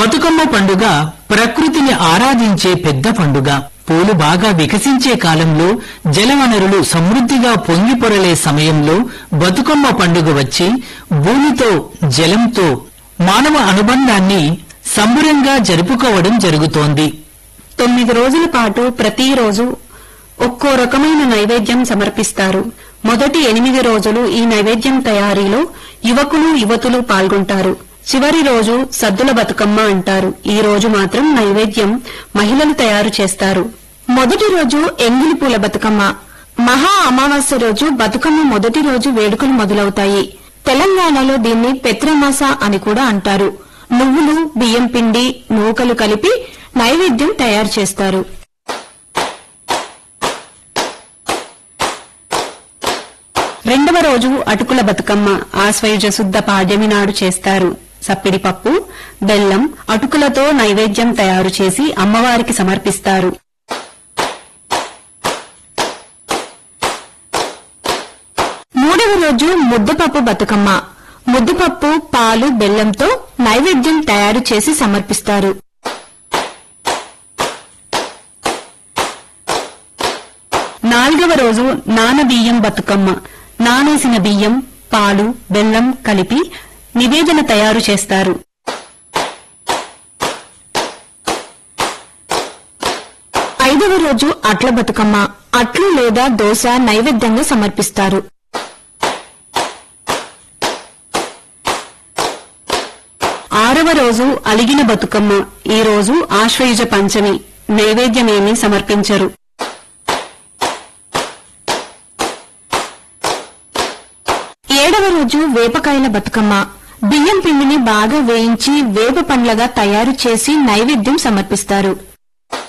బతుకమ్మ పండుగ ప్రకృతిని ఆరాధించే పెద్ద పండుగ పూలు బాగా వికసించే కాలంలో జలవనరులు సమృద్ధిగా పొంగి పొరలే సమయంలో బతుకమ్మ పండుగ వచ్చి భూమితో జలంతో మానవ అనుబంధాన్ని సంబురంగా జరుపుకోవడం జరుగుతోంది తొమ్మిది రోజుల పాటు ప్రతిరోజు ఒక్కో రకమైన నైవేద్యం సమర్పిస్తారు మొదటి ఎనిమిది రోజులు ఈ నైవేద్యం తయారీలో యువకులు యువతులు పాల్గొంటారు చివరి రోజు సద్దుల బతుకమ్మ అంటారు ఈ రోజు మాత్రం నైవేద్యం మహిళలు తయారు చేస్తారు మొదటి రోజు ఎంగిలి పూల బతుకమ్మ మహా అమావాస్య రోజు బతుకమ్మ మొదటి రోజు వేడుకలు మొదలవుతాయి తెలంగాణలో దీన్ని పెత్రమాస అని కూడా అంటారు నువ్వులు బియ్యం పిండి నూకలు కలిపి నైవేద్యం తయారు చేస్తారు రెండవ రోజు అటుకుల బతుకమ్మ ఆశ్వయుజ శుద్ధ పాడ్యమి నాడు చేస్తారు సప్పిడి పప్పు బెల్లం అటుకులతో నైవేద్యం తయారు చేసి అమ్మవారికి సమర్పిస్తారు మూడవ రోజు ముద్దపప్పు బతుకమ్మ ముద్దపప్పు పాలు బెల్లంతో నైవేద్యం తయారు చేసి సమర్పిస్తారు నాలుగవ రోజు నానబియ్యం బతుకమ్మ నానేసిన బియ్యం పాలు బెల్లం కలిపి నివేదన తయారు చేస్తారు ఐదవ రోజు అట్ల బతుకమ్మ అట్లు లేదా దోశ నైవేద్యంగా సమర్పిస్తారు ఆరవ రోజు అలిగిన బతుకమ్మ ఈ రోజు ఆశ్వయుజ పంచమి నైవేద్యమేమీ సమర్పించరు ఏడవ రోజు వేపకాయల బతుకమ్మ బియ్యం పిండిని బాగా వేయించి వేప పండ్లగా తయారు చేసి నైవేద్యం సమర్పిస్తారు